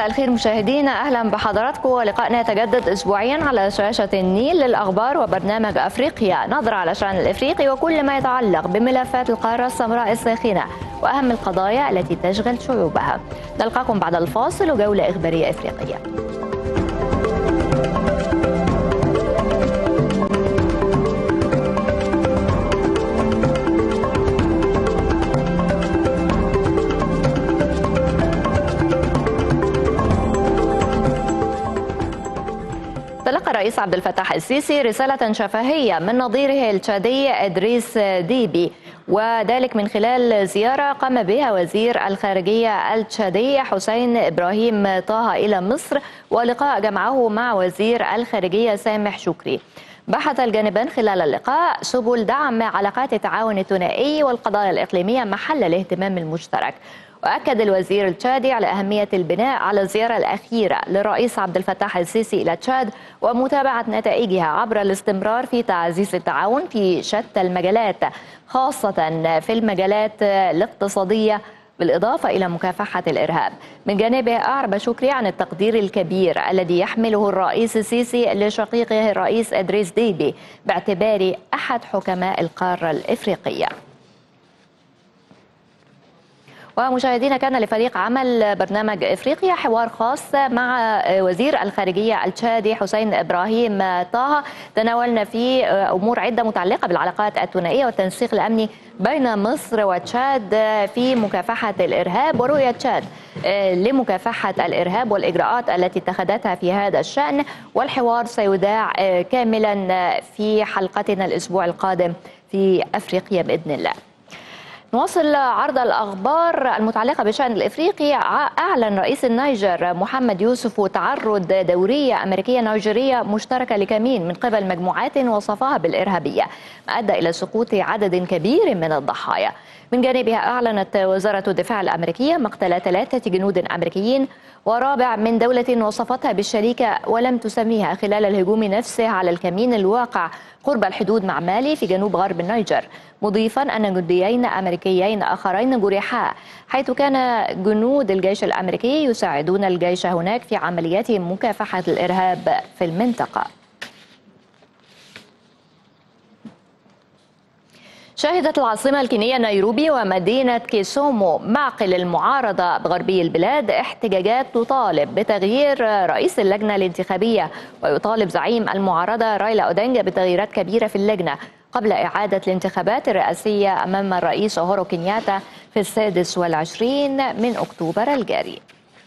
مساء الخير مشاهدينا اهلا بحضراتكم ولقائنا يتجدد اسبوعيا على شاشه النيل للاخبار وبرنامج افريقيا نظره على الشان الافريقي وكل ما يتعلق بملفات القاره السمراء الساخنه واهم القضايا التي تشغل شعوبها نلقاكم بعد الفاصل وجوله اخباريه افريقيه تلقى الرئيس عبد الفتاح السيسي رسالة شفهية من نظيره التشادي إدريس ديبي وذلك من خلال زيارة قام بها وزير الخارجية التشادي حسين إبراهيم طه إلى مصر ولقاء جمعه مع وزير الخارجية سامح شكري بحث الجانبان خلال اللقاء سبل دعم علاقات التعاون الثنائي والقضايا الإقليمية محل الاهتمام المشترك وأكد الوزير التشادي على أهمية البناء على الزيارة الأخيرة للرئيس عبد الفتاح السيسي إلى تشاد ومتابعة نتائجها عبر الاستمرار في تعزيز التعاون في شتى المجالات خاصة في المجالات الاقتصادية بالإضافة إلى مكافحة الإرهاب من جانبه أعرب شكري عن التقدير الكبير الذي يحمله الرئيس السيسي لشقيقه الرئيس إدريس ديبي باعتباره أحد حكماء القارة الإفريقية ومشاهدينا كان لفريق عمل برنامج افريقيا حوار خاص مع وزير الخارجيه التشادي حسين ابراهيم طه تناولنا فيه امور عده متعلقه بالعلاقات الثنائيه والتنسيق الامني بين مصر وتشاد في مكافحه الارهاب ورؤيه تشاد لمكافحه الارهاب والاجراءات التي اتخذتها في هذا الشان والحوار سيذاع كاملا في حلقتنا الاسبوع القادم في افريقيا باذن الله. نواصل عرض الأخبار المتعلقة بالشأن الإفريقي أعلن رئيس النيجر محمد يوسف تعرض دورية أمريكية نيجيرية مشتركة لكمين من قبل مجموعات وصفها بالإرهابية ما أدى إلى سقوط عدد كبير من الضحايا من جانبها أعلنت وزارة الدفاع الأمريكية مقتل ثلاثة جنود أمريكيين ورابع من دولة وصفتها بالشريكة ولم تسميها خلال الهجوم نفسه على الكمين الواقع قرب الحدود مع مالي في جنوب غرب النيجر مضيفا أن جنديين أمريكيين آخرين جرحا حيث كان جنود الجيش الأمريكي يساعدون الجيش هناك في عمليات مكافحة الإرهاب في المنطقة شهدت العاصمة الكينية نيروبي ومدينة كيسومو معقل المعارضة بغربي البلاد احتجاجات تطالب بتغيير رئيس اللجنة الانتخابية ويطالب زعيم المعارضة رايلا أودينجا بتغييرات كبيرة في اللجنة قبل إعادة الانتخابات الرئاسية أمام الرئيس أوهورو كينياتا في السادس والعشرين من أكتوبر الجاري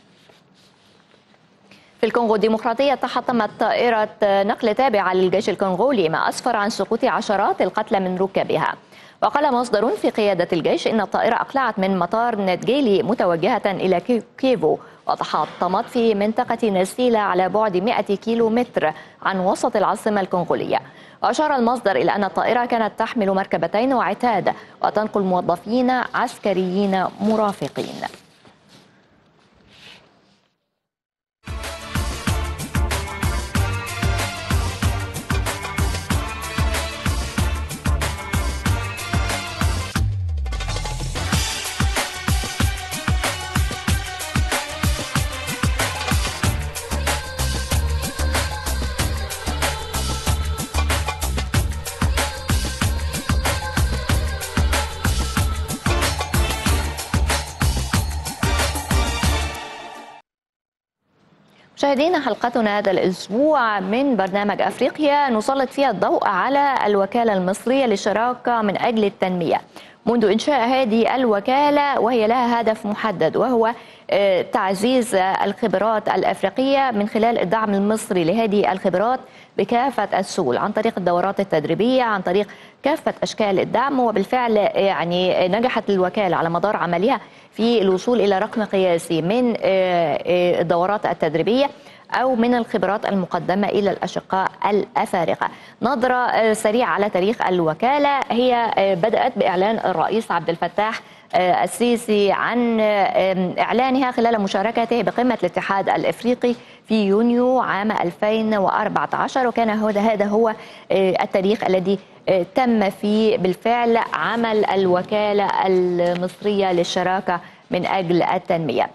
في الكونغو الديمقراطية تحطمت طائرة نقل تابعة للجيش الكونغولي ما أسفر عن سقوط عشرات القتلى من ركابها وقال مصدر في قيادة الجيش إن الطائرة أقلعت من مطار نتجيلي متوجهة إلى كيفو وتحطمت في منطقة نسيلة على بعد 100 كيلو متر عن وسط العاصمة الكونغولية وأشار المصدر إلى أن الطائرة كانت تحمل مركبتين وعتاد وتنقل موظفين عسكريين مرافقين مشاهدينا حلقتنا هذا الاسبوع من برنامج افريقيا نسلط فيها الضوء على الوكاله المصريه للشراكه من اجل التنميه. منذ انشاء هذه الوكاله وهي لها هدف محدد وهو تعزيز الخبرات الافريقيه من خلال الدعم المصري لهذه الخبرات بكافه السبل عن طريق الدورات التدريبيه عن طريق كافه اشكال الدعم وبالفعل يعني نجحت الوكاله على مدار عملها في الوصول الى رقم قياسي من الدورات التدريبيه او من الخبرات المقدمه الى الاشقاء الافارقه. نظره سريعه على تاريخ الوكاله هي بدات باعلان الرئيس عبد الفتاح السيسي عن اعلانها خلال مشاركته بقمه الاتحاد الافريقي في يونيو عام 2014 وكان هذا هو التاريخ الذي تم فيه بالفعل عمل الوكاله المصريه للشراكه من اجل التنميه.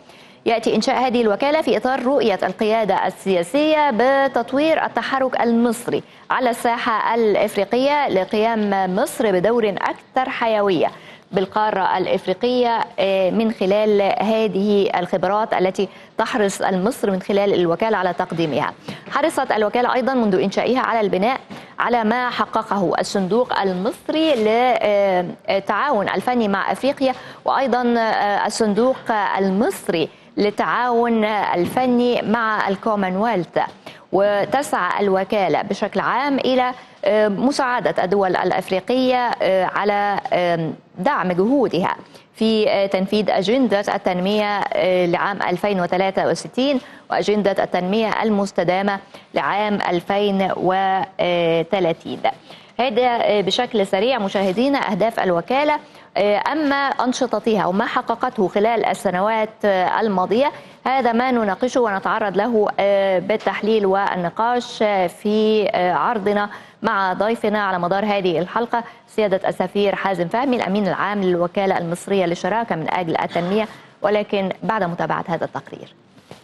يأتي إنشاء هذه الوكالة في إطار رؤية القيادة السياسية بتطوير التحرك المصري على الساحة الإفريقية لقيام مصر بدور أكثر حيوية بالقارة الإفريقية آه، من خلال هذه الخبرات التي تحرص المصر من خلال الوكالة على تقديمها حرصت الوكالة أيضا منذ إنشائها على البناء على ما حققه الصندوق المصري للتعاون الفني مع أفريقيا وأيضا آه، الصندوق المصري للتعاون الفني مع الكومنولث وتسعى الوكالة بشكل عام إلى آه، مساعدة الدول الأفريقية آه، على دعم جهودها في آه، تنفيذ أجندة التنمية لعام 2063 وأجندة التنمية المستدامة لعام 2030 هذا بشكل سريع مشاهدينا أهداف الوكالة أما أنشطتها وما حققته خلال السنوات الماضية هذا ما نناقشه ونتعرض له بالتحليل والنقاش في عرضنا مع ضيفنا على مدار هذه الحلقة سيادة السفير حازم فهمي الأمين العام للوكالة المصرية للشراكة من أجل التنمية ولكن بعد متابعة هذا التقرير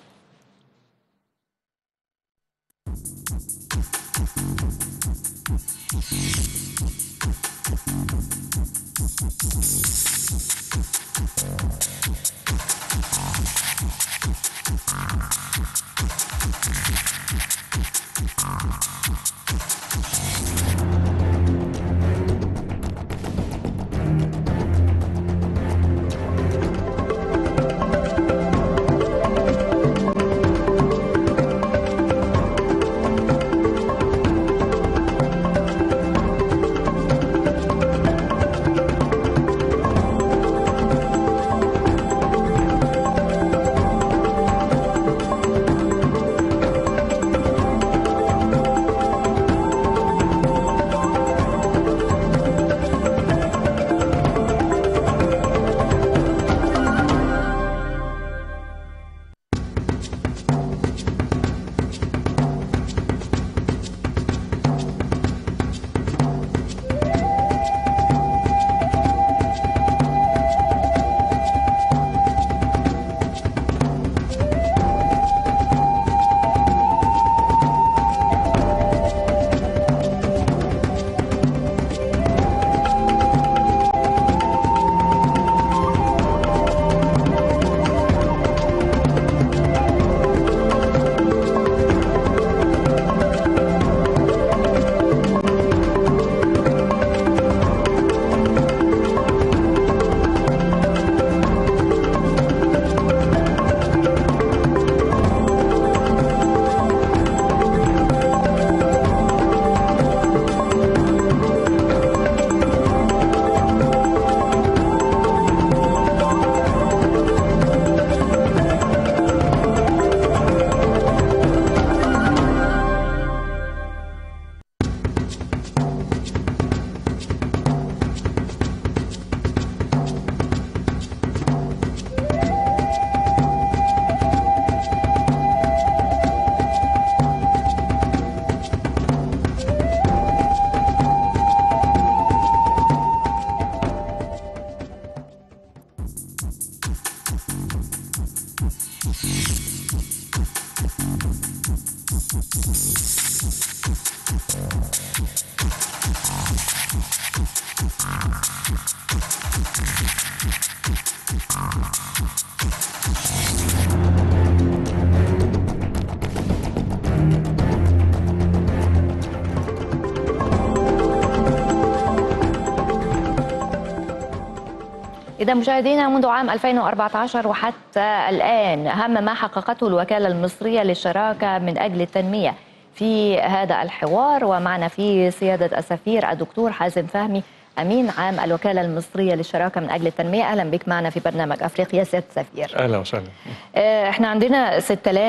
إذا مشاهدينا منذ عام 2014 وحتى الآن أهم ما حققته الوكالة المصرية للشراكة من أجل التنمية في هذا الحوار ومعنا في سيادة السفير الدكتور حازم فهمي أمين عام الوكالة المصرية للشراكة من أجل التنمية أهلا بك معنا في برنامج أفريقيا سيادة السفير أهلا وسهلا آه، احنا عندنا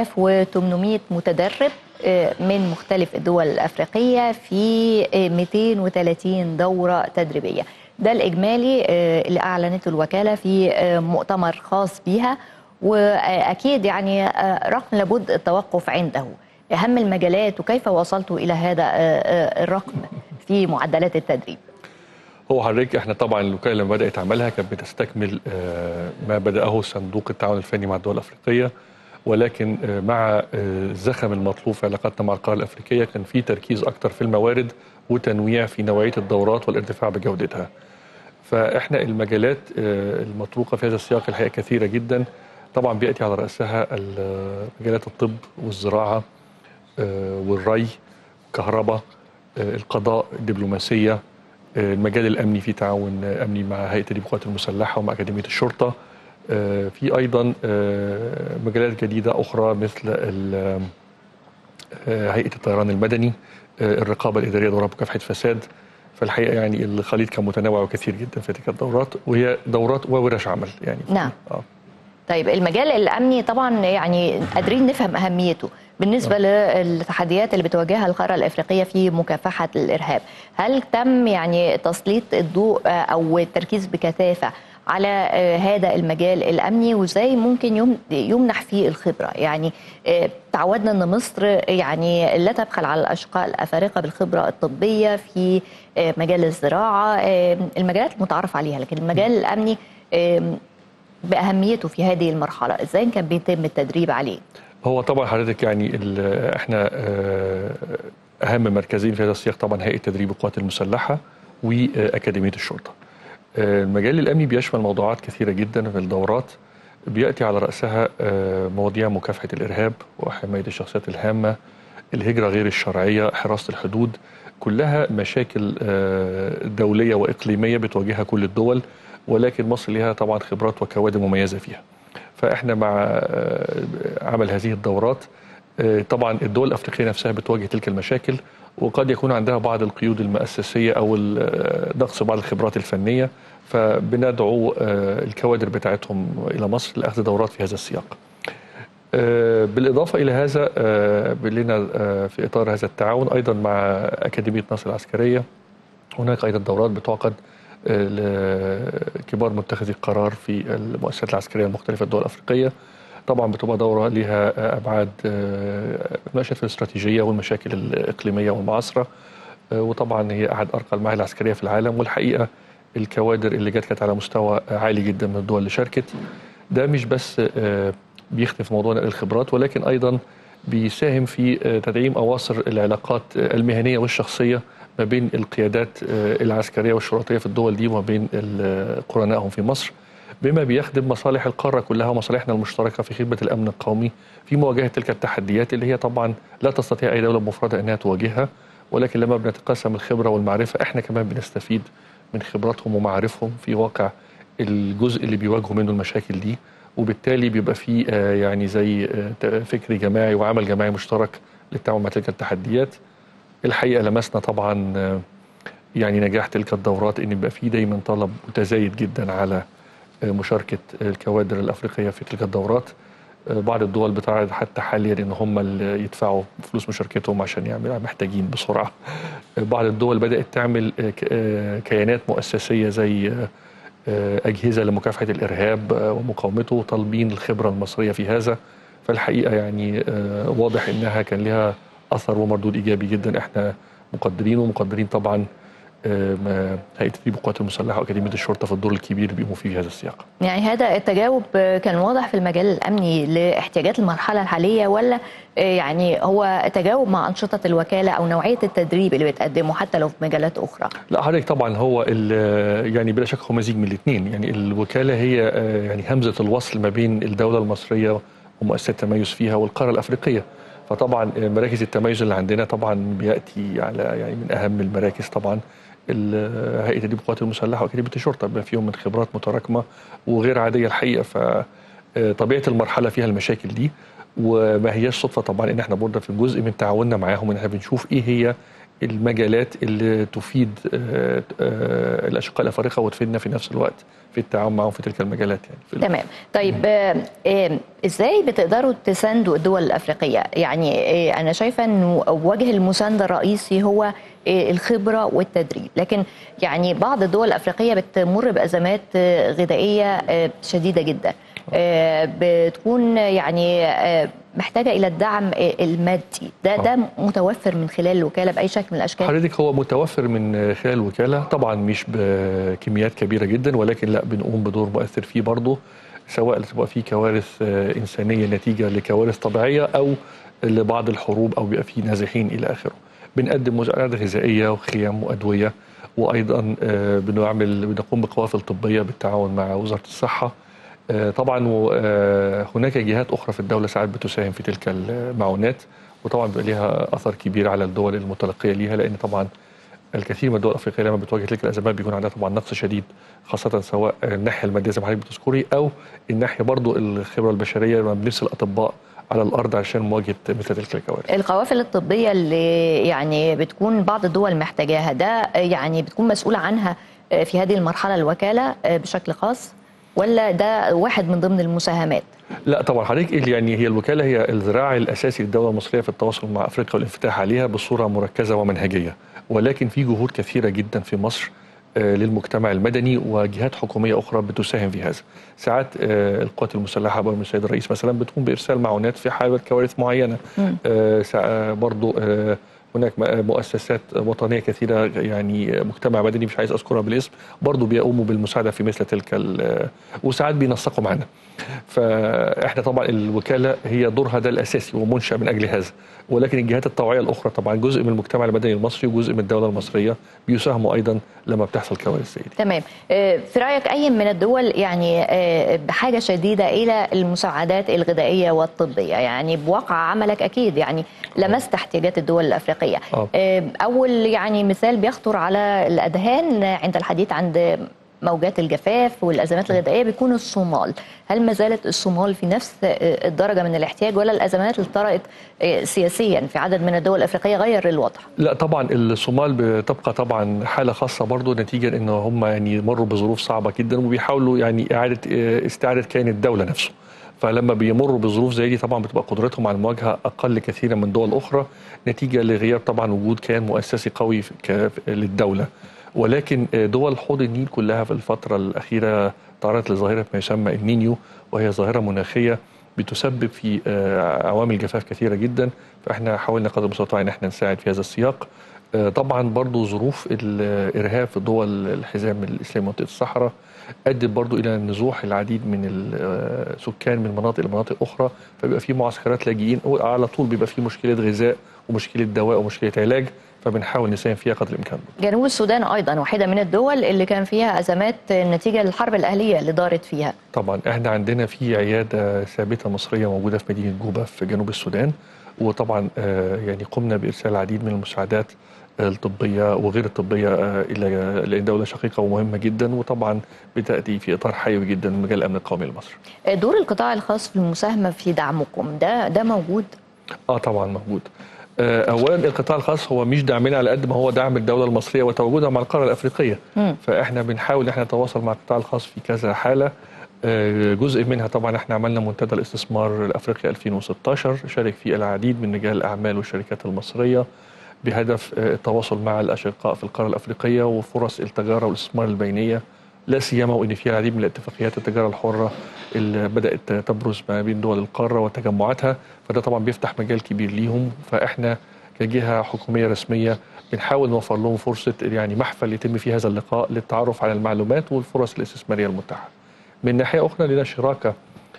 6800 متدرب آه، من مختلف الدول الأفريقية في 230 آه، دورة تدريبية ده الإجمالي اللي أعلنته الوكالة في مؤتمر خاص بها وأكيد يعني رقم لابد التوقف عنده أهم المجالات وكيف وصلتوا إلى هذا الرقم في معدلات التدريب هو حضرتك احنا طبعا الوكاله لما بدات عملها كانت بتستكمل آه، ما بداه صندوق التعاون الفني مع الدول الافريقيه ولكن آه، مع آه، الزخم المطلوب في علاقاتنا مع القاره الافريقيه كان في تركيز اكتر في الموارد وتنويع في نوعيه الدورات والارتفاع بجودتها. فاحنا المجالات آه، المطروقه في هذا السياق الحقيقه كثيره جدا طبعا بياتي على راسها ال- مجالات الطب والزراعه آه، والري الكهرباء آه، القضاء الدبلوماسيه آه، المجال الامني في تعاون آه، امني مع هيئه تدريب القوات المسلحه ومع اكاديميه الشرطه آه، في ايضا آه، مجالات جديده اخرى مثل ال- آه، هيئه الطيران المدني آه، الرقابه الاداريه دورها مكافحه فساد فالحقيقه يعني الخليط كان متنوع وكثير جدا في تلك الدورات وهي دورات وورش عمل يعني نعم. آه. طيب المجال الامني طبعا يعني قادرين نفهم اهميته بالنسبه للتحديات اللي بتواجهها القاره الافريقيه في مكافحه الارهاب هل تم يعني تسليط الضوء آه، او التركيز بكثافه على آه، هذا المجال الامني وازاي ممكن يم- يمنح فيه الخبره يعني آه، تعودنا ان مصر يعني لا تبخل على الاشقاء الافارقه بالخبره الطبيه في آه، مجال الزراعه آه، المجالات المتعارف عليها لكن المجال الامني آه، باهميته في هذه المرحله ازاي كان بيتم التدريب عليه هو طبعا حضرتك يعني ال- احنا آه، اهم مركزين في هذا السياق طبعا هيئه تدريب القوات المسلحه واكاديميه الشرطه. آه، المجال الامني بيشمل موضوعات كثيره جدا في الدورات بياتي على راسها آه، مواضيع مكافحه الارهاب وحمايه الشخصيات الهامه الهجره غير الشرعيه حراسه الحدود كلها مشاكل آه، دوليه واقليميه بتواجهها كل الدول ولكن مصر لها طبعا خبرات وكوادر مميزه فيها. فاحنا مع آه، عمل هذه الدورات آه، طبعا الدول الافريقيه نفسها بتواجه تلك المشاكل وقد يكون عندها بعض القيود المؤسسيه او ال- آه، نقص بعض الخبرات الفنيه فبندعو آه، الكوادر بتاعتهم الى مصر لاخذ دورات في هذا السياق. آه، بالاضافه الى هذا آه، لنا آه، في اطار هذا التعاون ايضا مع اكاديميه مصر العسكريه هناك ايضا دورات بتعقد آه، لكبار متخذي القرار في المؤسسات العسكريه المختلفه الدول الافريقيه طبعا بتبقى دوره لها آه، ابعاد آه، مناقشه في الاستراتيجيه والمشاكل الاقليميه والمعاصره آه، وطبعا هي احد ارقى المعاهد العسكريه في العالم والحقيقه الكوادر اللي جت كانت على مستوى عالي جدا من الدول اللي شاركت ده مش بس آه، بيخدم في موضوع نقل الخبرات ولكن ايضا بيساهم في آه، تدعيم اواصر العلاقات آه، المهنيه والشخصيه ما بين القيادات آه، العسكريه والشرطيه في الدول دي وما بين ال- قرنائهم في مصر بما بيخدم مصالح القاره كلها ومصالحنا المشتركه في خدمه الامن القومي في مواجهه تلك التحديات اللي هي طبعا لا تستطيع اي دوله بمفردها انها تواجهها ولكن لما بنتقاسم الخبره والمعرفه احنا كمان بنستفيد من خبراتهم ومعارفهم في واقع الجزء اللي بيواجهوا منه المشاكل دي وبالتالي بيبقى في آه، يعني زي آه، ت- فكر جماعي وعمل جماعي مشترك للتعامل مع تلك التحديات الحقيقه لمسنا طبعا آه، يعني نجاح تلك الدورات ان يبقى في دايما طلب متزايد جدا على آه، مشاركه الكوادر الافريقيه في تلك الدورات آه، بعض الدول بتعرض حتى حاليا ان هم اللي يدفعوا فلوس مشاركتهم عشان يعملوا محتاجين بسرعه آه، بعض الدول بدات تعمل آه، ك- آه، كيانات مؤسسيه زي آه، آه، اجهزه لمكافحه الارهاب آه، ومقاومته طالبين الخبره المصريه في هذا فالحقيقه يعني آه، واضح انها كان لها اثر ومردود ايجابي جدا احنا مقدرينه ومقدرين طبعا آه، ما هيئه تدريب القوات المسلحه واكاديميه الشرطه في الدور الكبير اللي بيقوموا فيه في هذا السياق. يعني هذا التجاوب كان واضح في المجال الامني لاحتياجات المرحله الحاليه ولا يعني هو تجاوب مع انشطه الوكاله او نوعيه التدريب اللي بتقدمه حتى لو في مجالات اخرى لا حضرتك طبعا هو ال- يعني بلا شك هو مزيج من الاثنين يعني الوكاله هي آه، يعني همزه الوصل ما بين الدوله المصريه ومؤسسات التميز فيها والقاره الافريقيه فطبعا آه، مراكز التميز اللي عندنا طبعا بياتي على يعني من اهم المراكز طبعا ال- هيئه تدريب القوات المسلحه واكاديميه الشرطه بما فيهم من خبرات متراكمه وغير عاديه الحقيقه فطبيعه المرحله فيها المشاكل دي وما هياش صدفه طبعا ان احنا برضه في جزء من تعاوننا معاهم ان احنا بنشوف ايه هي المجالات اللي تفيد آه، آه، الاشقاء الافارقه وتفيدنا في نفس الوقت في التعاون معهم في تلك المجالات يعني في تمام طيب آه، آه، ازاي بتقدروا تساندوا الدول الافريقيه يعني آه، انا شايفه انه وجه المسانده الرئيسي هو آه، الخبره والتدريب لكن يعني بعض الدول الافريقيه بتمر بازمات آه، غذائيه آه، شديده جدا آه، بتكون يعني آه، محتاجه الى الدعم المادي ده آه. ده متوفر من خلال الوكاله باي شكل من الاشكال حضرتك هو متوفر من خلال الوكاله طبعا مش بكميات كبيره جدا ولكن لا بنقوم بدور مؤثر فيه برضه سواء تبقى في كوارث آه، انسانيه نتيجه لكوارث طبيعيه او لبعض الحروب او بيبقى في نازحين الى اخره. بنقدم مساعدات غذائيه وخيام وادويه وايضا آه، بنعمل بنقوم بقوافل طبيه بالتعاون مع وزاره الصحه. آه، طبعا آه، هناك جهات اخرى في الدوله ساعات بتساهم في تلك المعونات وطبعا بيبقى ليها اثر كبير على الدول المتلقيه ليها لان طبعا الكثير من الدول الافريقيه لما بتواجه تلك الازمات بيكون عندها طبعا نقص شديد خاصه سواء الناحيه الماديه زي ما حضرتك بتذكري او الناحيه برضو الخبره البشريه لما بنرسل اطباء على الارض عشان مواجهه مثل تلك الكوارث. القوافل الطبيه اللي يعني بتكون بعض الدول محتاجاها ده يعني بتكون مسؤوله عنها في هذه المرحله الوكاله بشكل خاص ولا ده واحد من ضمن المساهمات؟ لا طبعا حضرتك اللي يعني هي الوكاله هي الذراع الاساسي للدوله المصريه في التواصل مع افريقيا والانفتاح عليها بصوره مركزه ومنهجيه ولكن في جهود كثيره جدا في مصر آه، للمجتمع المدني وجهات حكوميه اخرى بتساهم في هذا. ساعات آه، القوات المسلحه برضه السيد الرئيس مثلا بتقوم بارسال معونات في حاله كوارث معينه. مم. آه، سا- برضو آه، هناك م- مؤسسات وطنيه كثيره يعني مجتمع مدني مش عايز اذكرها بالاسم برضو بيقوموا بالمساعده في مثل تلك ال- وساعات بينسقوا معنا فاحنا طبعا الوكاله هي دورها ده الاساسي ومنشا من اجل هذا ولكن الجهات الطوعيه الاخرى طبعا جزء من المجتمع المدني المصري وجزء من الدوله المصريه بيساهموا ايضا لما بتحصل كوارث زي دي تمام آه، في رايك اي من الدول يعني آه، بحاجه شديده الى المساعدات الغذائيه والطبيه يعني بواقع عملك اكيد يعني لمست احتياجات الدول الافريقيه آه. آه، اول يعني مثال بيخطر على الاذهان عند الحديث عند موجات الجفاف والازمات الغذائيه بيكون الصومال هل ما زالت الصومال في نفس آه، الدرجه من الاحتياج ولا الازمات اللي طرأت آه، سياسيا في عدد من الدول الافريقيه غير الوضع لا طبعا الصومال بتبقى طبعا حاله خاصه برضو نتيجه ان هم يعني مروا بظروف صعبه جدا وبيحاولوا يعني اعاده آه، استعاده كيان الدوله نفسه فلما بيمروا بظروف زي دي طبعا بتبقى قدرتهم على المواجهه اقل كثيرا من دول اخرى نتيجه لغياب طبعا وجود كيان مؤسسي قوي في- ك- للدوله ولكن آه، دول حوض النيل كلها في الفتره الاخيره تعرضت لظاهره ما يسمى النينيو وهي ظاهره مناخيه بتسبب في آه، عوامل جفاف كثيره جدا فاحنا حاولنا قدر المستطاع ان احنا نساعد في هذا السياق آه، طبعا برضو ظروف الارهاب في دول الحزام الاسلامي منطقه الصحراء ادت برضو الى نزوح العديد من السكان من مناطق لمناطق اخرى فبيبقى في معسكرات لاجئين على طول بيبقى في مشكله غذاء ومشكله دواء ومشكله علاج فبنحاول نساهم فيها قدر الامكان جنوب السودان ايضا واحده من الدول اللي كان فيها ازمات نتيجه للحرب الاهليه اللي دارت فيها طبعا احنا عندنا في عياده ثابته مصريه موجوده في مدينه جوبا في جنوب السودان وطبعا آه، يعني قمنا بارسال العديد من المساعدات الطبيه وغير الطبيه آه، الى لان دوله شقيقه ومهمه جدا وطبعا بتاتي في اطار حيوي جدا من مجال الامن القومي لمصر. دور القطاع الخاص في المساهمه في دعمكم ده ده موجود اه طبعا موجود. آه، اولا القطاع الخاص هو مش دعمنا على قد ما هو دعم الدوله المصريه وتواجدها مع القاره الافريقيه. مم. فاحنا بنحاول احنا نتواصل مع القطاع الخاص في كذا حاله آه، جزء منها طبعا احنا عملنا منتدى الاستثمار الافريقي 2016 شارك فيه العديد من رجال الاعمال والشركات المصريه بهدف آه، التواصل مع الاشقاء في القاره الافريقيه وفرص التجاره والاستثمار البينيه لا سيما وان في العديد من الاتفاقيات التجاره الحره اللي بدات تبرز ما بين دول القاره وتجمعاتها فده طبعا بيفتح مجال كبير ليهم فاحنا كجهه حكوميه رسميه بنحاول نوفر لهم فرصه يعني محفل يتم فيه هذا اللقاء للتعرف على المعلومات والفرص الاستثماريه المتاحه. من ناحيه اخرى لنا شراكه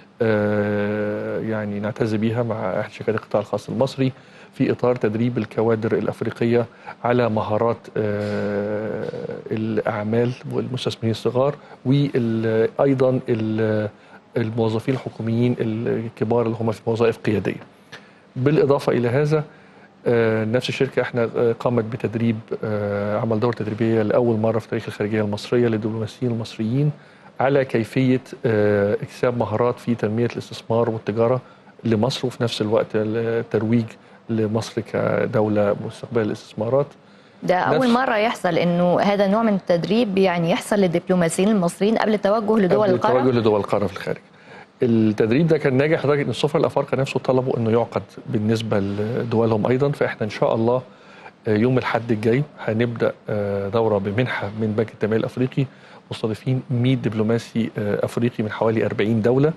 آه، يعني نعتز بيها مع احد شركات القطاع الخاص المصري في اطار تدريب الكوادر الافريقيه على مهارات آه، الاعمال والمستثمرين الصغار وايضا الموظفين الحكوميين الكبار اللي هم في وظائف قياديه. بالاضافه الى هذا آه، نفس الشركه احنا آه، قامت بتدريب آه، عمل دوره تدريبيه لاول مره في تاريخ الخارجيه المصريه للدبلوماسيين المصريين على كيفيه آه، اكتساب مهارات في تنميه الاستثمار والتجاره لمصر وفي نفس الوقت الترويج لمصر كدوله مستقبل الاستثمارات ده اول نفس- مره يحصل انه هذا نوع من التدريب يعني يحصل للدبلوماسيين المصريين قبل التوجه لدول قبل القاره التوجه لدول القاره في الخارج. التدريب ده كان ناجح لدرجه ان السفراء الافارقه نفسه طلبوا انه يعقد بالنسبه لدولهم ايضا فاحنا ان شاء الله آه، يوم الاحد الجاي هنبدا آه، دوره بمنحه من بنك التنميه الافريقي مستضيفين 100 دبلوماسي آه، افريقي من حوالي 40 دوله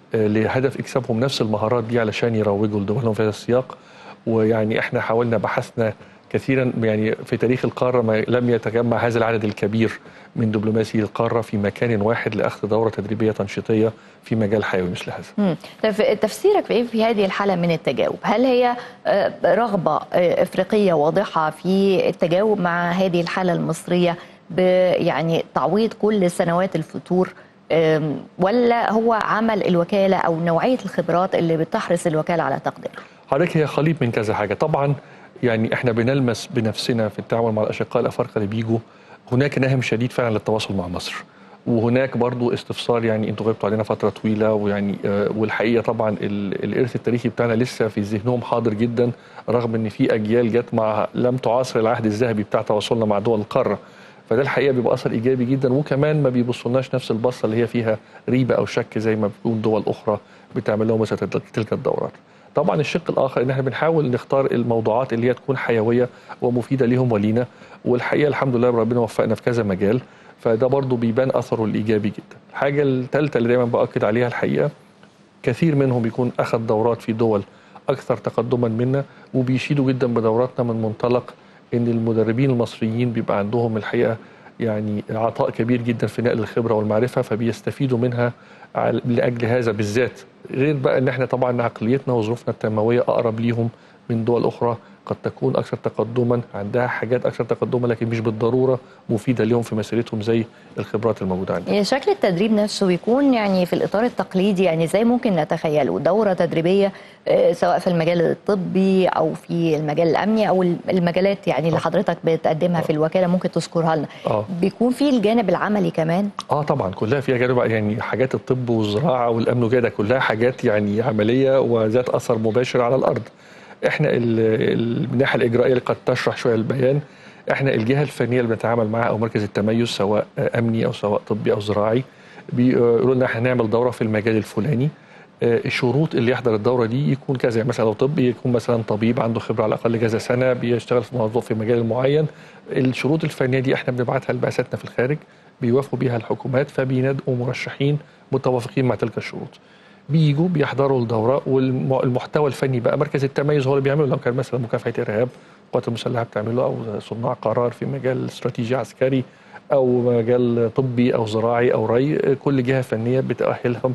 آه، لهدف اكسابهم نفس المهارات دي علشان يروجوا لدولهم في هذا السياق ويعني احنا حاولنا بحثنا كثيرا يعني في تاريخ القاره ما لم يتجمع هذا العدد الكبير من دبلوماسي القاره في مكان واحد لاخذ دوره تدريبيه تنشيطيه في مجال حيوي مثل هذا. مم. طيب تفسيرك ايه في هذه الحاله من التجاوب؟ هل هي آه، رغبه آه، افريقيه واضحه في التجاوب مع هذه الحاله المصريه ب يعني تعويض كل سنوات الفتور آم، ولا هو عمل الوكاله او نوعيه الخبرات اللي بتحرص الوكاله على تقديمها؟ حضرتك هي خليط من كذا حاجه طبعا يعني احنا بنلمس بنفسنا في التعامل مع الاشقاء الافارقه اللي بيجوا هناك نهم شديد فعلا للتواصل مع مصر وهناك برضو استفسار يعني انتوا غبتوا علينا فتره طويله ويعني آه، والحقيقه طبعا ال- الارث التاريخي بتاعنا لسه في ذهنهم حاضر جدا رغم ان في اجيال جت مع لم تعاصر العهد الذهبي بتاع تواصلنا مع دول القاره فده الحقيقه بيبقى اثر ايجابي جدا وكمان ما بيبصولناش نفس البصه اللي هي فيها ريبه او شك زي ما بتكون دول اخرى بتعمل لهم مثلا تلك الدورات. طبعا الشق الاخر ان احنا بنحاول نختار الموضوعات اللي هي تكون حيويه ومفيده ليهم ولينا والحقيقه الحمد لله ربنا وفقنا في كذا مجال فده برضو بيبان اثره الايجابي جدا. الحاجه الثالثه اللي دايما باكد عليها الحقيقه كثير منهم بيكون اخذ دورات في دول اكثر تقدما منا وبيشيدوا جدا بدوراتنا من منطلق ان المدربين المصريين بيبقى عندهم الحقيقه يعني عطاء كبير جدا في نقل الخبره والمعرفه فبيستفيدوا منها على- لاجل هذا بالذات غير بقى ان احنا طبعا عقليتنا وظروفنا التنمويه اقرب ليهم من دول اخرى قد تكون اكثر تقدما عندها حاجات اكثر تقدما لكن مش بالضروره مفيده ليهم في مسيرتهم زي الخبرات الموجوده عندنا يعني شكل التدريب نفسه بيكون يعني في الاطار التقليدي يعني زي ممكن نتخيله دوره تدريبيه آه، سواء في المجال الطبي او في المجال الامني او المجالات يعني اللي آه. حضرتك بتقدمها في الوكاله ممكن تذكرها لنا اه بيكون في الجانب العملي كمان اه طبعا كلها فيها جانب يعني حاجات الطب والزراعه والامن وكده كلها حاجات يعني عمليه وذات اثر مباشر على الارض. احنا ال- ال- من الناحيه الاجرائيه اللي قد تشرح شويه البيان احنا الجهه الفنيه اللي بنتعامل معاها او مركز التميز سواء امني او سواء طبي او زراعي بيقولوا لنا احنا هنعمل دوره في المجال الفلاني آه، الشروط اللي يحضر الدوره دي يكون كذا يعني مثلا لو طبي يكون مثلا طبيب عنده خبره على الاقل كذا سنه بيشتغل في موضوع في مجال معين الشروط الفنيه دي احنا بنبعتها لبعثاتنا في الخارج بيوافقوا بيها الحكومات فبينادوا مرشحين متوافقين مع تلك الشروط بيجوا بيحضروا الدوره والمحتوى الفني بقى مركز التميز هو اللي بيعمله لو كان مثلا مكافحه ارهاب القوات المسلحه بتعمله او صناع قرار في مجال استراتيجي عسكري او مجال طبي او زراعي او ري كل جهه فنيه بتاهلهم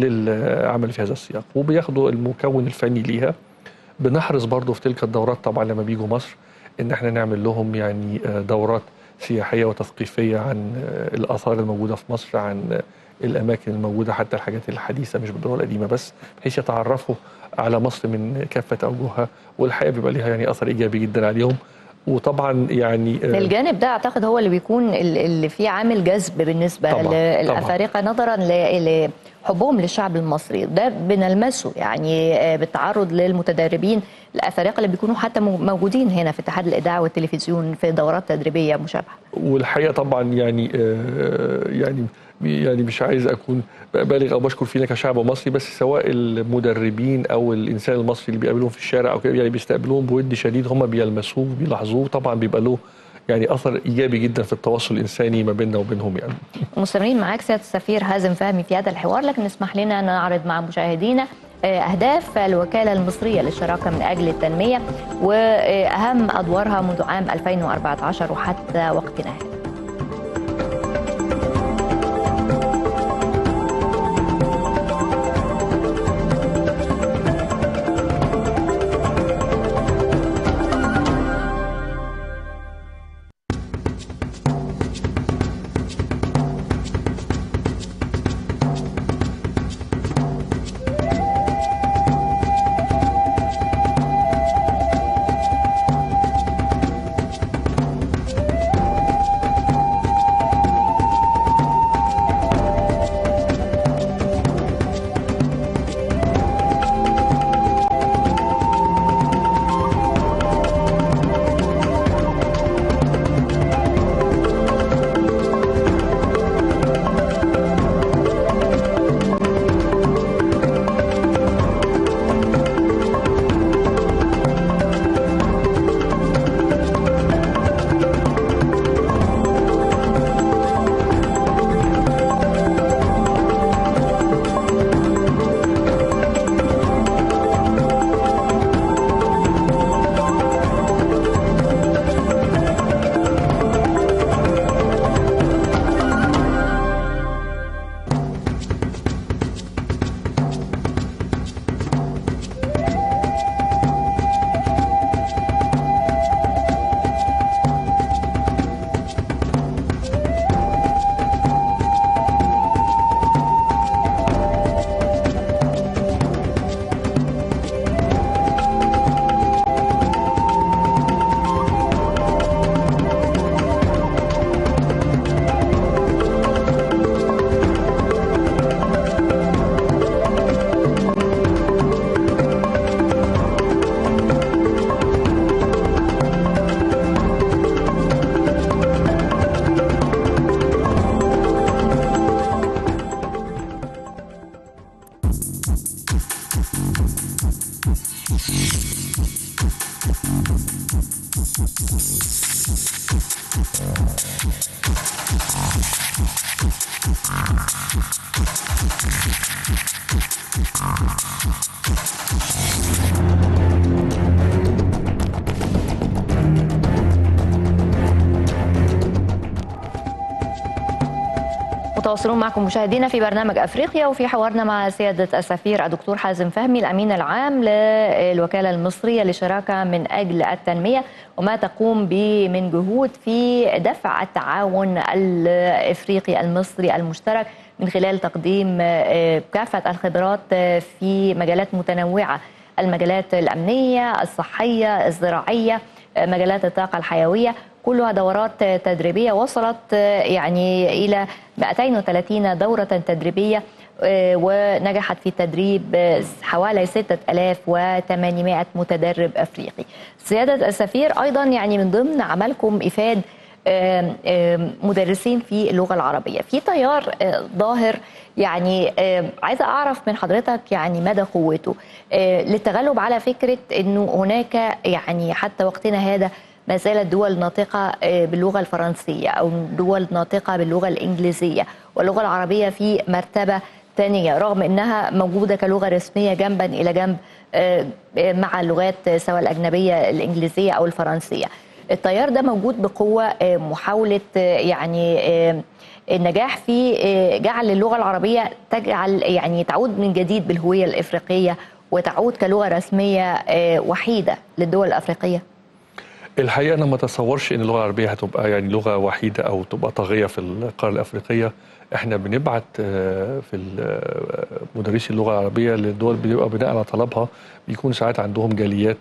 للعمل في هذا السياق وبياخدوا المكون الفني ليها بنحرص برضو في تلك الدورات طبعا لما بيجوا مصر ان احنا نعمل لهم يعني آه، دورات سياحيه وتثقيفيه عن آه، الاثار الموجوده في مصر عن آه، الاماكن الموجوده حتى الحاجات الحديثه مش بالضروره القديمه بس بحيث يتعرفوا على مصر من كافه اوجهها والحقيقه بيبقى ليها يعني اثر ايجابي جدا عليهم وطبعا يعني آه، الجانب ده اعتقد هو اللي بيكون ال- اللي فيه عامل جذب بالنسبه طبعاً، للافارقه نظرا ل- لحبهم للشعب المصري ده بنلمسه يعني آه، بالتعرض للمتدربين الافارقه اللي بيكونوا حتى مو- موجودين هنا في اتحاد الاذاعه والتلفزيون في دورات تدريبيه مشابهه والحقيقه طبعا يعني آه، يعني يعني مش عايز اكون بالغ او بشكر فينا كشعب مصري بس سواء المدربين او الانسان المصري اللي بيقابلهم في الشارع او كده يعني بيستقبلوهم بود شديد هم بيلمسوه بيلاحظوه طبعا بيبقى له يعني اثر ايجابي جدا في التواصل الانساني ما بيننا وبينهم يعني مستمرين معاك سياده السفير حازم فهمي في هذا الحوار لكن اسمح لنا نعرض مع مشاهدينا آه، أهداف الوكالة المصرية للشراكة من أجل التنمية وأهم أدوارها منذ عام 2014 وحتى وقتنا هذا متواصلون معكم مشاهدينا في برنامج افريقيا وفي حوارنا مع سياده السفير الدكتور حازم فهمي الامين العام للوكاله المصريه للشراكه من اجل التنميه وما تقوم به من جهود في دفع التعاون الافريقي المصري المشترك من خلال تقديم كافه الخبرات في مجالات متنوعه المجالات الامنيه، الصحيه، الزراعيه، مجالات الطاقه الحيويه كلها دورات تدريبية وصلت يعني إلى 230 دورة تدريبية ونجحت في تدريب حوالي 6800 متدرب أفريقي سيادة السفير أيضا يعني من ضمن عملكم إفاد مدرسين في اللغة العربية في تيار ظاهر يعني عايزة أعرف من حضرتك يعني مدى قوته للتغلب على فكرة أنه هناك يعني حتى وقتنا هذا ما زالت دول ناطقة باللغة الفرنسية أو دول ناطقة باللغة الإنجليزية واللغة العربية في مرتبة ثانية رغم أنها موجودة كلغة رسمية جنبا إلى جنب مع اللغات سواء الأجنبية الإنجليزية أو الفرنسية التيار ده موجود بقوة محاولة يعني النجاح في جعل اللغة العربية تجعل يعني تعود من جديد بالهوية الإفريقية وتعود كلغة رسمية وحيدة للدول الأفريقية الحقيقه انا ما اتصورش ان اللغه العربيه هتبقى يعني لغه وحيده او تبقى طاغيه في القاره الافريقيه احنا بنبعت في مدرسي اللغه العربيه للدول بيبقى بناء على طلبها بيكون ساعات عندهم جاليات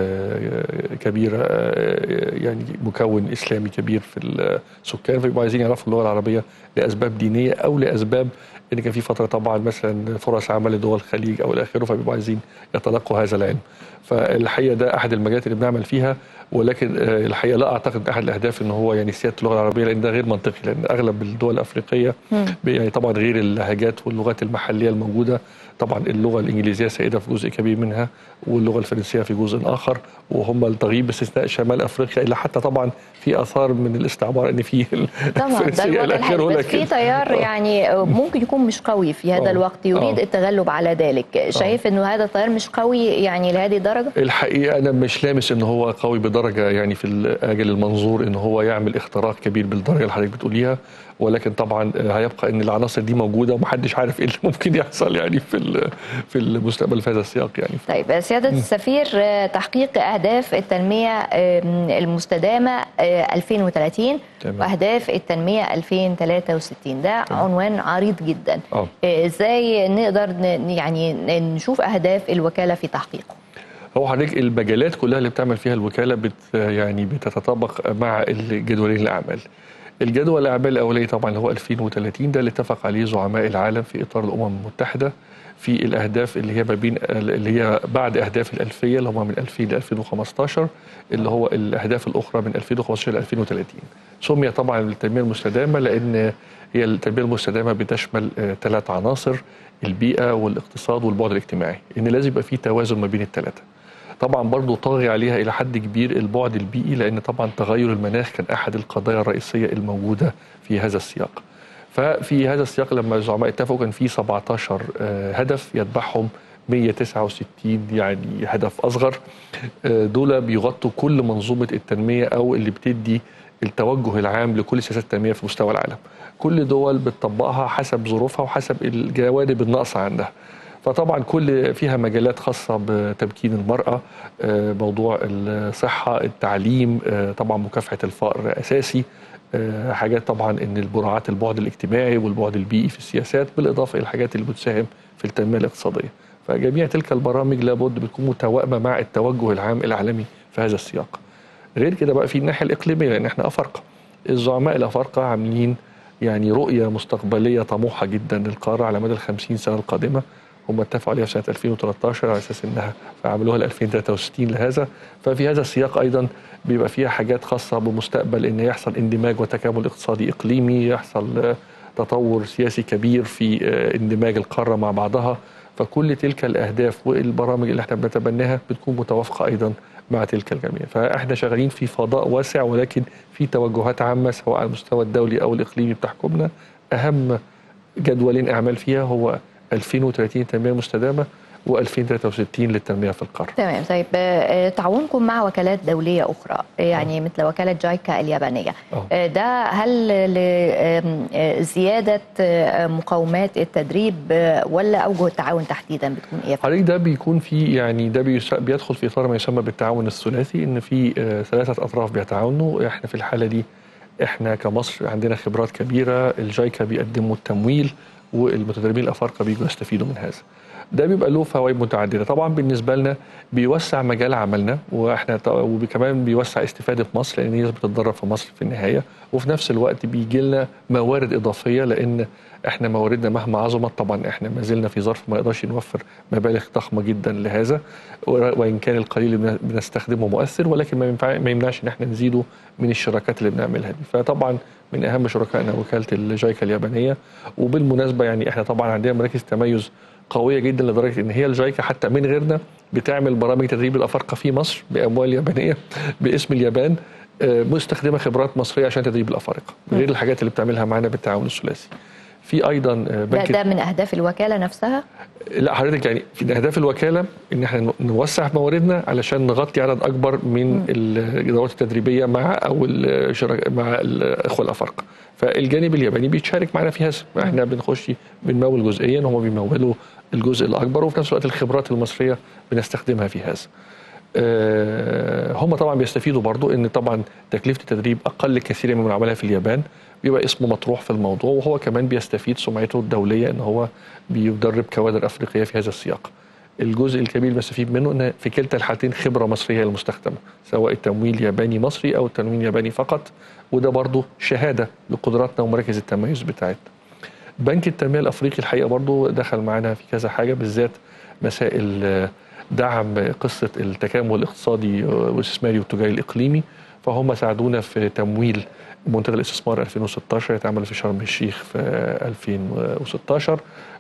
كبيره يعني مكون اسلامي كبير في السكان فبيبقوا عايزين يعرفوا اللغه العربيه لاسباب دينيه او لاسباب ان كان في فتره طبعا مثلا فرص عمل لدول الخليج او الى اخره فبيبقوا عايزين يتلقوا هذا العلم فالحقيقه ده احد المجالات اللي بنعمل فيها ولكن الحقيقه لا اعتقد احد الاهداف ان هو يعني سياده اللغه العربيه لان ده غير منطقي لان اغلب الدول الافريقيه يعني طبعا غير اللهجات واللغات المحليه الموجوده طبعا اللغه الانجليزيه سائده في جزء كبير منها واللغه الفرنسيه في جزء اخر وهم التغيب باستثناء شمال افريقيا الا حتى طبعا في اثار من الاستعمار ان في طبعا ده الوضع بس في تيار يعني ممكن يكون مش قوي في هذا الوقت يريد التغلب على ذلك شايف انه هذا التيار مش قوي يعني لهذه الدرجه الحقيقه انا مش لامس ان هو قوي بدرجه يعني في الاجل المنظور ان هو يعمل اختراق كبير بالدرجه اللي حضرتك بتقوليها ولكن طبعا هيبقى ان العناصر دي موجوده ومحدش عارف ايه اللي ممكن يحصل يعني في في المستقبل في هذا السياق يعني طيب سياده السفير تحقيق اهداف التنميه المستدامه 2030 تمام. واهداف التنميه 2063 ده تمام. عنوان عريض جدا أوه. ازاي نقدر يعني نشوف اهداف الوكاله في تحقيقه هو حضرتك المجالات كلها اللي بتعمل فيها الوكاله بت يعني بتتطابق مع الجدولين الاعمال الجدول الاعمال الاولي طبعا اللي هو 2030 ده اللي اتفق عليه زعماء العالم في اطار الامم المتحده في الاهداف اللي هي ما بين اللي هي بعد اهداف الالفيه اللي هم من 2000 ل 2015 اللي هو الاهداف الاخرى من 2015 ل 2030 سمي طبعا التنميه المستدامه لان هي التنميه المستدامه بتشمل ثلاث عناصر البيئه والاقتصاد والبعد الاجتماعي ان لازم يبقى في توازن ما بين الثلاثه طبعا برضو طاغي عليها الى حد كبير البعد البيئي لان طبعا تغير المناخ كان احد القضايا الرئيسيه الموجوده في هذا السياق ففي هذا السياق لما الزعماء اتفقوا كان في 17 هدف يتبعهم 169 يعني هدف اصغر دول بيغطوا كل منظومه التنميه او اللي بتدي التوجه العام لكل سياسات التنميه في مستوى العالم كل دول بتطبقها حسب ظروفها وحسب الجوانب الناقصه عندها فطبعا كل فيها مجالات خاصة بتمكين المرأة موضوع الصحة التعليم طبعا مكافحة الفقر أساسي حاجات طبعا ان مراعاة البعد الاجتماعي والبعد البيئي في السياسات بالإضافة إلى الحاجات اللي بتساهم في التنمية الاقتصادية فجميع تلك البرامج لابد بتكون متوائمة مع التوجه العام العالمي في هذا السياق غير كده بقى في الناحية الإقليمية لأن احنا أفارقة الزعماء الأفارقة عاملين يعني رؤية مستقبلية طموحة جدا للقارة على مدى الخمسين سنة القادمة هم اتفقوا عليها في سنه 2013 على اساس انها فعملوها ل 2063 لهذا ففي هذا السياق ايضا بيبقى فيها حاجات خاصه بمستقبل ان يحصل اندماج وتكامل اقتصادي اقليمي يحصل تطور سياسي كبير في اندماج القاره مع بعضها فكل تلك الاهداف والبرامج اللي احنا بنتبناها بتكون متوافقه ايضا مع تلك الجميع فاحنا شغالين في فضاء واسع ولكن في توجهات عامه سواء على المستوى الدولي او الاقليمي بتحكمنا اهم جدولين اعمال فيها هو 2030 تنميه مستدامه و2063 للتنميه في القاره. تمام طيب آه، تعاونكم مع وكالات دوليه اخرى يعني مثل وكاله جايكا اليابانيه آه. آه، ده هل لزياده مقومات التدريب آه، ولا اوجه التعاون تحديدا بتكون ايه؟ حضرتك ده بيكون في يعني ده بيس- بيدخل في اطار ما يسمى بالتعاون الثلاثي ان في آه، ثلاثه اطراف بيتعاونوا احنا في الحاله دي احنا كمصر عندنا خبرات كبيره الجايكا بيقدموا التمويل والمتدربين الافارقه بيجوا يستفيدوا من هذا ده بيبقى له فوائد متعدده طبعا بالنسبه لنا بيوسع مجال عملنا واحنا ط- وكمان بيوسع استفاده مصر لان الناس بتتدرب في مصر في النهايه وفي نفس الوقت بيجي لنا موارد اضافيه لان احنا مواردنا مهما عظمت طبعا احنا ما زلنا في ظرف ما نقدرش نوفر مبالغ ضخمه جدا لهذا و- وان كان القليل اللي بن- بنستخدمه مؤثر ولكن ما ينفع ما يمنعش ان احنا نزيده من الشراكات اللي بنعملها دي فطبعا من اهم شركائنا وكاله الجايكا اليابانيه وبالمناسبه يعني احنا طبعا عندنا مراكز تميز قويه جدا لدرجه ان هي الجايكا حتى من غيرنا بتعمل برامج تدريب الافارقه في مصر باموال يابانيه باسم اليابان آه، مستخدمه خبرات مصريه عشان تدريب الافارقه غير الحاجات اللي بتعملها معانا بالتعاون الثلاثي في ايضا آه، ده, بنك ده من اهداف الوكاله نفسها؟ لا حضرتك يعني في اهداف الوكاله ان احنا نوسع مواردنا علشان نغطي عدد اكبر من الادارات التدريبيه مع او الشرك مع الاخوه الافارقه فالجانب الياباني بيتشارك معنا في هذا احنا بنخش بنمول جزئيا هم بيمولوا الجزء الاكبر وفي نفس الوقت الخبرات المصريه بنستخدمها في هذا آه، هم طبعا بيستفيدوا برضو ان طبعا تكلفه التدريب اقل كثيرا مما عملها في اليابان بيبقى اسمه مطروح في الموضوع وهو كمان بيستفيد سمعته الدوليه ان هو بيدرب كوادر افريقيه في هذا السياق. الجزء الكبير اللي بستفيد منه ان في كلتا الحالتين خبره مصريه هي المستخدمه سواء التمويل ياباني مصري او التمويل ياباني فقط وده برضو شهاده لقدراتنا ومراكز التميز بتاعتنا. بنك التنميه الافريقي الحقيقه برضو دخل معانا في كذا حاجه بالذات مسائل آه، دعم قصه التكامل الاقتصادي آه، والاستثماري والتجاري الاقليمي فهم ساعدونا في تمويل منتدى الاستثمار 2016 يتعمل في شرم الشيخ في 2016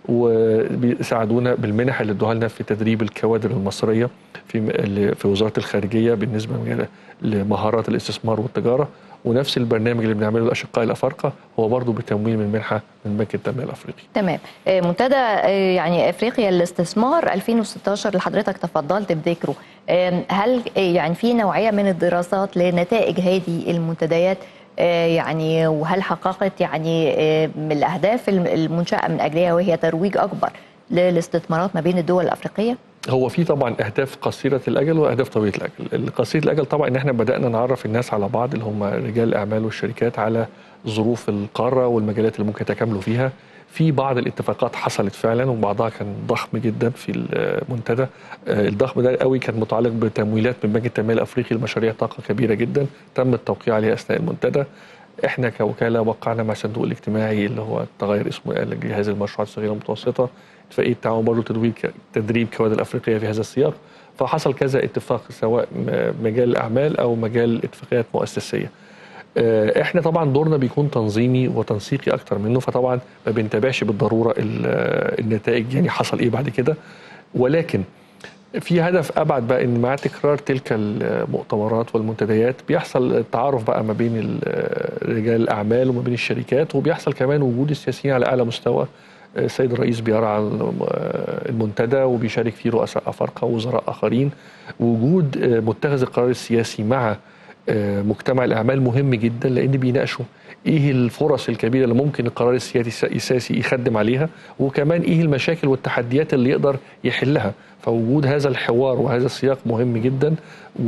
وبيساعدونا بالمنح اللي ادوها لنا في تدريب الكوادر المصريه في في وزاره الخارجيه بالنسبه لمهارات الاستثمار والتجاره ونفس البرنامج اللي بنعمله للاشقاء الافارقه هو برضه بتمويل من منحه من بنك التنميه الافريقي. تمام آه، منتدى آه، يعني افريقيا للاستثمار 2016 اللي حضرتك تفضلت بذكره آم، هل آه، يعني في نوعيه من الدراسات لنتائج هذه المنتديات آه، يعني وهل حققت يعني آه، من الاهداف الم- المنشاه من اجلها وهي ترويج اكبر للاستثمارات ما بين الدول الافريقيه؟ هو في طبعا اهداف قصيره الاجل واهداف طويله الاجل، القصيره الاجل طبعا ان احنا بدانا نعرف الناس على بعض اللي هم رجال الاعمال والشركات على ظروف القاره والمجالات اللي ممكن يتكاملوا فيها. في بعض الاتفاقات حصلت فعلا وبعضها كان ضخم جدا في المنتدى آه، الضخم ده قوي كان متعلق بتمويلات من بنك التنميه الافريقي لمشاريع طاقه كبيره جدا تم التوقيع عليها اثناء المنتدى احنا كوكاله وقعنا مع الصندوق الاجتماعي اللي هو تغير اسمه لجهاز المشروعات الصغيره والمتوسطه اتفاقيه تعاون برضه تدوير تدريب كوادر الافريقيه في هذا السياق فحصل كذا اتفاق سواء م- مجال الاعمال او مجال اتفاقيات مؤسسيه آه، احنا طبعا دورنا بيكون تنظيمي وتنسيقي اكتر منه فطبعا ما بنتابعش بالضروره ال- آه، النتائج يعني حصل ايه بعد كده ولكن في هدف ابعد بقى ان مع تكرار تلك المؤتمرات والمنتديات بيحصل تعارف بقى ما بين ال- رجال الاعمال وما بين الشركات وبيحصل كمان وجود السياسيين على اعلى مستوى السيد الرئيس بيرعى الم- المنتدى وبيشارك فيه رؤساء افارقه ووزراء اخرين وجود متخذ القرار السياسي مع مجتمع الاعمال مهم جدا لان بيناقشوا ايه الفرص الكبيره اللي ممكن القرار السياسي السياسي يخدم عليها وكمان ايه المشاكل والتحديات اللي يقدر يحلها فوجود هذا الحوار وهذا السياق مهم جدا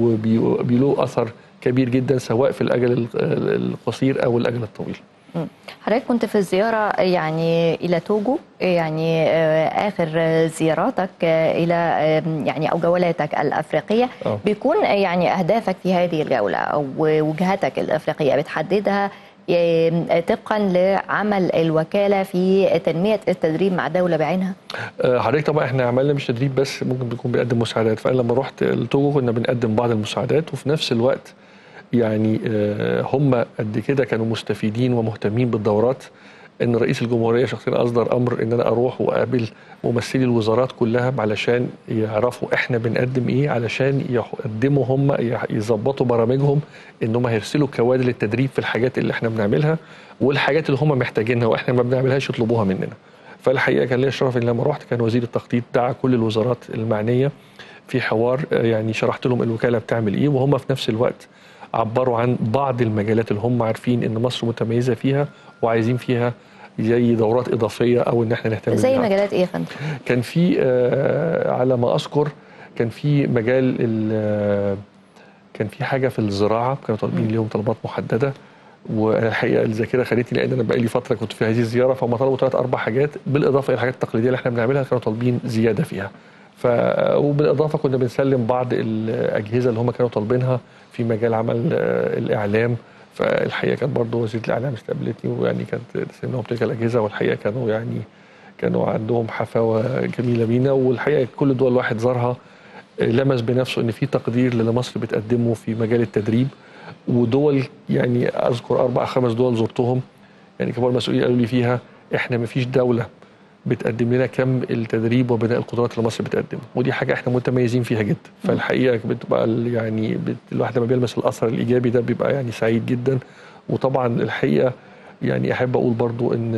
وبيله اثر كبير جدا سواء في الاجل القصير او الاجل الطويل مم. حضرتك كنت في الزيارة يعني إلى توجو يعني آه، آخر زياراتك آه، إلى آه، يعني أو جولاتك الأفريقية آه. بيكون يعني أهدافك في هذه الجولة أو وجهتك الأفريقية بتحددها آه، طبقا لعمل الوكالة في تنمية التدريب مع دولة بعينها آه، حضرتك طبعا احنا عملنا مش تدريب بس ممكن بنكون بنقدم مساعدات فانا لما رحت التوجو كنا بنقدم بعض المساعدات وفي نفس الوقت يعني آه، هم قد كده كانوا مستفيدين ومهتمين بالدورات ان رئيس الجمهوريه شخصيا اصدر امر ان انا اروح واقابل ممثلي الوزارات كلها علشان يعرفوا احنا بنقدم ايه علشان يقدموا هم يظبطوا برامجهم ان هم هيرسلوا كوادر للتدريب في الحاجات اللي احنا بنعملها والحاجات اللي هم محتاجينها واحنا ما بنعملهاش يطلبوها مننا فالحقيقه كان ليا الشرف ان لما رحت كان وزير التخطيط دعا كل الوزارات المعنيه في حوار آه، يعني شرحت لهم الوكاله بتعمل ايه وهم في نفس الوقت عبروا عن بعض المجالات اللي هم عارفين ان مصر متميزه فيها وعايزين فيها زي دورات اضافيه او ان احنا نهتم زي بيها. مجالات ايه يا فندم؟ كان في آه، على ما اذكر كان في مجال ال- كان في حاجه في الزراعه كانوا طالبين ليهم طلبات محدده وانا الحقيقه الذاكره خدتني لان انا بقالي فتره كنت في هذه الزياره فهم طلبوا ثلاث اربع حاجات بالاضافه الى الحاجات التقليديه اللي احنا بنعملها كانوا طالبين زياده فيها ف وبالاضافه كنا بنسلم بعض الاجهزه اللي هم كانوا طالبينها في مجال عمل آه، الاعلام فالحقيقه كانت برضه وزيره الاعلام استقبلتني ويعني كانت سلمهم تلك الاجهزه والحقيقه كانوا يعني كانوا عندهم حفاوه جميله بينا والحقيقه كل دول الواحد زارها آه، لمس بنفسه ان في تقدير للي مصر بتقدمه في مجال التدريب ودول يعني اذكر اربع خمس دول زرتهم يعني كبار المسؤولين قالوا لي فيها احنا ما فيش دوله بتقدم لنا كم التدريب وبناء القدرات اللي مصر بتقدمه ودي حاجه احنا متميزين فيها جدا فالحقيقه بتبقى ال- يعني بت- الواحد لما بيلمس الاثر الايجابي ده بيبقى يعني سعيد جدا وطبعا الحقيقه يعني احب اقول برضو ان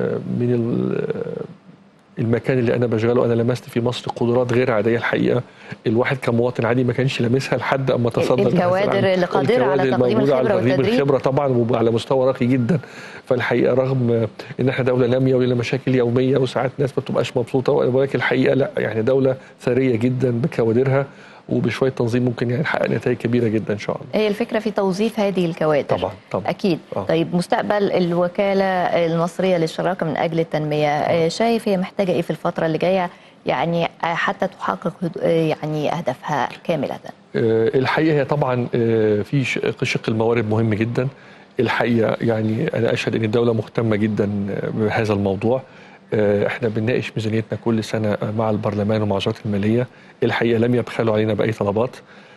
من ال- المكان اللي انا بشغله انا لمست في مصر قدرات غير عاديه الحقيقه الواحد كمواطن عادي ما كانش لامسها لحد اما تصدر لهذا الكوادر العمل. اللي قادرة على الكوادر تقديم الموجودة على الخبرة تقديم والتدريب. الخبره طبعا وعلى مستوى راقي جدا فالحقيقه رغم ان احنا دوله ناميه ولنا مشاكل يوميه وساعات ناس ما بتبقاش مبسوطه ولكن الحقيقه لا يعني دوله ثريه جدا بكوادرها وبشويه تنظيم ممكن يعني نحقق نتائج كبيره جدا ان شاء الله هي الفكره في توظيف هذه الكوادر طبعا طبعا اكيد آه. طيب مستقبل الوكاله المصريه للشراكه من اجل التنميه آه، شايف هي محتاجه ايه في الفتره اللي جايه يعني آه، حتى تحقق هد- آه، يعني اهدافها كامله آه، الحقيقه هي طبعا آه، في ش- شق الموارد مهم جدا الحقيقه يعني انا اشهد ان الدوله مهتمه جدا بهذا الموضوع آه، احنا بنناقش ميزانيتنا كل سنه مع البرلمان ومع وزاره الماليه الحقيقه لم يبخلوا علينا باي طلبات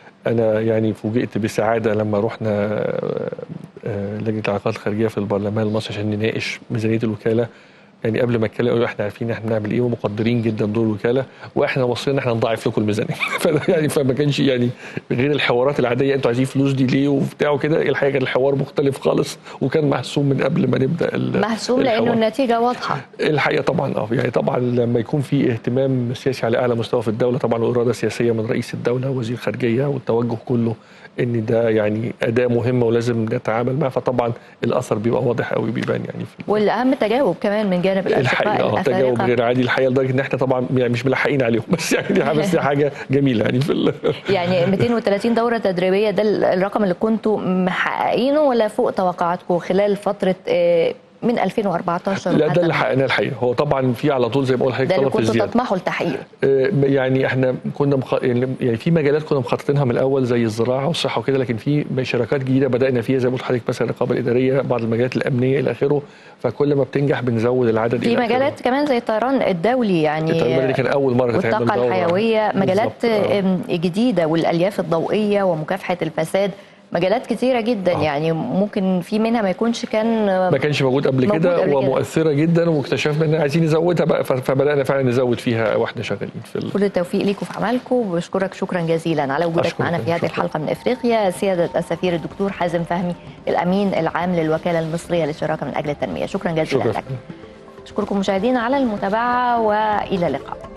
انا يعني فوجئت بسعاده لما رحنا آه، آه، لجنه العلاقات الخارجيه في البرلمان المصري عشان نناقش ميزانيه الوكاله يعني قبل ما اتكلم قالوا احنا عارفين احنا بنعمل ايه ومقدرين جدا دور الوكاله واحنا واصلين ان احنا نضاعف لكم الميزانيه فده يعني فما كانش يعني غير الحوارات العاديه انتوا عايزين فلوس دي ليه وبتاع وكده الحقيقه كان الحوار مختلف خالص وكان محسوم من قبل ما نبدا ال- محسوم لانه الحوار. النتيجه واضحه الحقيقه طبعا اه يعني طبعا لما يكون في اهتمام سياسي على اعلى مستوى في الدوله طبعا واراده سياسيه من رئيس الدوله ووزير خارجيه والتوجه كله ان ده يعني اداه مهمه ولازم نتعامل معاه فطبعا الاثر بيبقى واضح قوي بيبان يعني في والاهم تجاوب كمان من جانب الحقيقه الاشقاء اه تجاوب الافارقه غير عادي الحقيقه لدرجه ان احنا طبعا يعني مش ملحقين عليهم بس يعني دي بس دي حاجه جميله يعني في ال- يعني 230 دوره تدريبيه ده الرقم اللي كنتوا محققينه ولا فوق توقعاتكم خلال فتره آه، من 2014 لا وحتى ده اللي حققناه الحقيقه هو طبعا في على طول زي ما بقول لحضرتك ده اللي طلب في كنتوا الزياده تطمحوا لتحقيقه آه، يعني احنا كنا مخ... يعني في مجالات كنا مخططينها من الاول زي الزراعه والصحه وكده لكن في شراكات جديده بدانا فيها زي ما قلت لحضرتك مثلا الرقابه الاداريه بعض المجالات الامنيه الى اخره فكل ما بتنجح بنزود العدد في إلى آخره. مجالات كمان زي الطيران الدولي يعني التجربه دي كان اول مره تتعمل والطاقة دورة. الحيوية مجالات بالظبط، آه. آم، جديدة والألياف الضوئية ومكافحة الفساد مجالات كتيرة جدا آه. يعني ممكن في منها ما يكونش كان ما كانش موجود قبل موجود كده قبل كده. ومؤثره جدا واكتشفنا ان عايزين نزودها بقى ف- فبدانا فعلا نزود فيها واحنا شغالين في ال... كل التوفيق ليكم في عملكم وبشكرك شكرا جزيلا على وجودك أشكرك، معنا في هذه شكرا. الحلقة من إفريقيا سيادة السفير الدكتور حازم فهمي الأمين العام للوكالة المصرية للشراكة من أجل التنمية شكرا جزيلا شكرا لك أشكركم مشاهدينا على المتابعة وإلى اللقاء